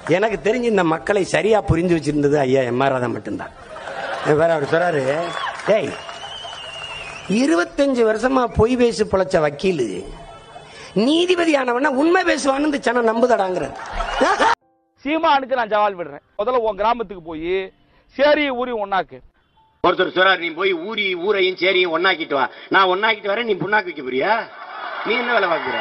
எனக்கு தெரிஞ்சு இந்த மக்களை சரியா புரிஞ்சு வச்சிருந்தது ஐயா எம் ஆர் ராதா மட்டும்தான் இது வேற அவர் சொல்றாரு டேய் இருபத்தஞ்சு வருஷமா பொய் பேசி பிழைச்ச வக்கீலு நீதிபதி ஆனவன உண்மை பேசுவான்னு இந்த சனம் நம்புதடாங்கிற சீமானுக்கு நான் சவால் விடுறேன் முதல்ல உன் கிராமத்துக்கு போய் சேரி ஊரி ஒன்னாக்கு ஒருத்தர் சொல்றாரு நீ போய் ஊரி ஊரையும் சேரியும் ஒன்னாக்கிட்டு வா நான் ஒன்னாக்கிட்டு வரேன் நீ புண்ணாக்கு வைக்க போறியா நீ என்ன வேலை பார்க்குற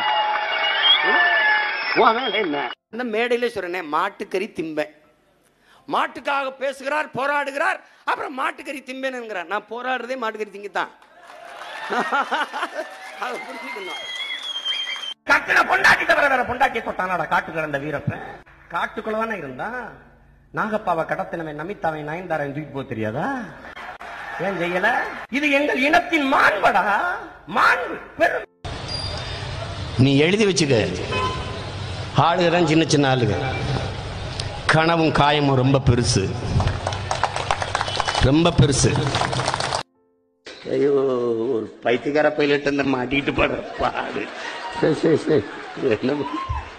உன் வேலை என்ன அந்த மேடையில சொல்றேனே மாட்டுக்கறி திம்பேன் மாட்டுக்காக பேசுகிறார் போராடுகிறார் அப்புறம் மாட்டுக்கறி திம்பேனுங்கிறார் நான் போராடுறதே மாட்டுக்கறி திங்கத்தான் அதை புரிஞ்சுக்கணும் கட்டின பொண்டாட்டி தவிர வேற பொண்டாட்டி தொட்டானாடா காட்டு கிடந்த வீரப்பன் காட்டுக்குள்ள தானே இருந்தான் நாகப்பாவை கடத்தினவன் நமித்தாவை நயன்தாரன் தூக்கி போக தெரியாதா ஏன் செய்யல இது எங்கள் இனத்தின் மாண்படா மாண்பு பெரும் நீ எழுதி வச்சுக்க ஆளுக தான் சின்ன சின்ன ஆளுங்க கனவும் காயமும் ரொம்ப பெருசு ரொம்ப பெருசு ஐயோ ஒரு பைத்தியக்கார பைலட் அந்த மாட்டிட்டு படுற பாடு சரி சரி சரி என்ன பண்றது?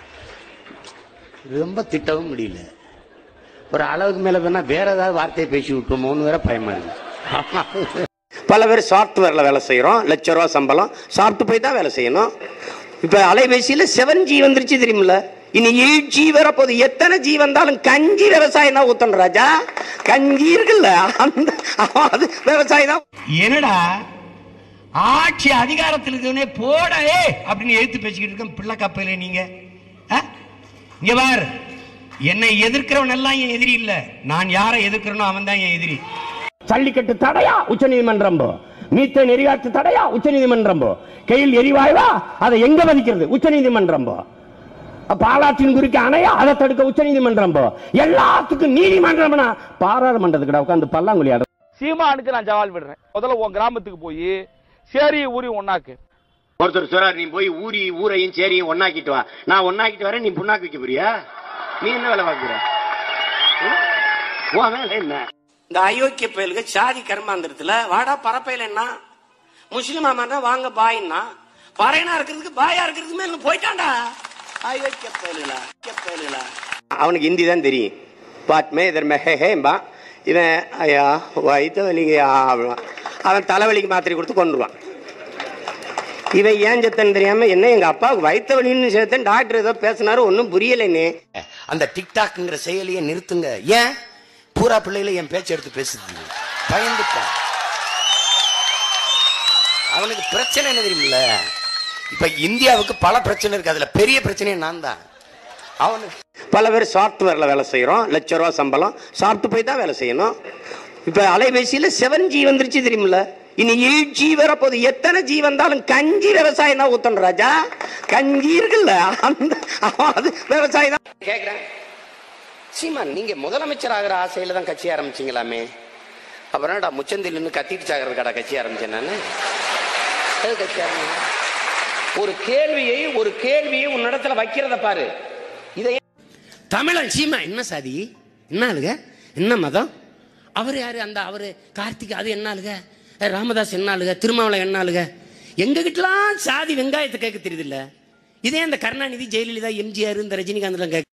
ரொம்ப திட்டவும் முடியல ஒரு அளவுக்கு மேல வேணா வேற ஏதாவது வார்த்தையை பேசி விட்டுமோன்னு வேற பயமா இருக்கு பல பேர் சாஃப்ட்வேர்ல வேலை செய்யறோம் லட்ச ரூபா சம்பளம் சாப்பிட்டு போய் தான் வேலை செய்யணும் இப்ப அலைபேசியில செவன் ஜி வந்துருச்சு தெரியுமில்ல இனி எயிட் ஜி வரப்போகுது எத்தனை ஜி வந்தாலும் கஞ்சி விவசாயம் தான் ஊத்தணும் ராஜா கஞ்சி இருக்குல்ல அந்த அது விவசாயம் தான் என்னடா ஆட்சி அதிகாரத்தில் இருக்கவனே போடே அப்படின்னு எழுத்து பேசிக்கிட்டு இருக்க பிள்ளை கப்பையில நீங்க ஆ? இங்க பார் என்னை எதிர்க்கிறவன் எல்லாம் என் எதிரி இல்ல நான் யாரை எதிர்க்கிறனோ அவன் தான் என் எதிரி ஜல்லிக்கட்டு தடையா உச்ச நீதிமன்றம் மீத்தேன் எரிகாற்று தடையா உச்ச நீதிமன்றம் கையில் எரிவாயுவா அதை எங்க மதிக்கிறது உச்ச நீதிமன்றம் பாலாற்றின் குறுக்க அணையா அதை தடுக்க உச்ச நீதிமன்றம் எல்லாத்துக்கும் நீதிமன்றம்னா பாராளுமன்றத்துக்கு உட்காந்து பல்லாங்குழி ஆட சீமானுக்கு நான் சவால் விடுறேன் முதல்ல உன் கிராமத்துக்கு போய் சேரி ஊரி ஒன்னாக்கு ஒருத்தர் சொல்றாரு நீ போய் ஊரி ஊரையும் சேரியும் ஒன்னாக்கிட்டு வா நான் ஒன்னாக்கிட்டு வரேன் நீ புண்ணாக்கு வைக்க போறியா நீ என்ன வேலை பார்க்குற உன் வேலை என்ன இந்த அயோக்கிய பயலுக்கு சாதி கர்மாந்திரத்துல வாடா பரப்பையில என்ன முஸ்லிம் ஆமாண்டா வாங்க பாயின்னா பறையனா இருக்கிறதுக்கு பாயா இருக்கிறதுக்கு மேல போயிட்டான்டா அயோக்கிய பயலுகளா பயலுகளா அவனுக்கு ஹிந்தி தான் தெரியும் பாட்மே இதர் மெஹேம்பா இவன் ஐயா வயிற்று வலிங்க அவன் தலைவலிக்கு மாத்திரை கொடுத்து கொண்டுருவான் இவன் ஏன் செத்தன்னு தெரியாம என்ன எங்க அப்பாவுக்கு வயிற்று வலின்னு சேர்த்தேன் டாக்டர் ஏதோ பேசினாரு ஒன்றும் புரியலைன்னு அந்த டிக்டாக்ங்கிற செயலியை நிறுத்துங்க ஏன் பூரா பிள்ளைகளை என் பேச்சு எடுத்து பேசுது பயந்துட்டான் அவனுக்கு பிரச்சனை என்ன தெரியுமில்ல இப்ப இந்தியாவுக்கு பல பிரச்சனை இருக்கு அதுல பெரிய பிரச்சனையே நான் தான் அவனுக்கு பல பேர் சாஃப்ட்வேர்ல வேலை செய்யறோம் லட்ச ரூபா சம்பளம் சாப்பிட்டு போய் தான் வேலை செய்யணும் இப்ப அலைபேசியில செவன் ஜி வந்துருச்சு தெரியுமில்ல இனி எயிட் ஜி வரப்போகுது எத்தனை ஜி வந்தாலும் கஞ்சி விவசாயம் தான் ஊத்தணும் ராஜா கஞ்சி இருக்குல்ல அந்த அது விவசாயம் தான் கேக்குறேன் சீமான் நீங்க முதலமைச்சர் ஆகிற ஆசையில தான் கட்சி ஆரம்பிச்சீங்களாமே அப்புறம் என்னடா முச்சந்தில் நின்று கத்திட்டு சாகிறதுக்காடா கட்சி ஆரம்பிச்சேன் நான் எது கட்சி ஆரம்பிச்சேன்? ஒரு கேள்வியை ஒரு கேள்வியை உன்னிடத்துல வைக்கிறத பாரு இதை தமிழன் சீமா என்ன சாதி என்ன ஆளுக என்ன மதம் அவர் யாரு அந்த அவரு கார்த்திக் அது என்ன ஆளுக அஹ் ராமதாஸ் என்ன ஆளுக திருமாவளை என்ன ஆளுக எங்க கிட்டலாம் சாதி வெங்காயத்தை கேட்க தெரியுது இல்ல இதே அந்த கருணாநிதி ஜெயலலிதா எம்ஜிஆர் இந்த ரஜினிகாந்த் கேட்க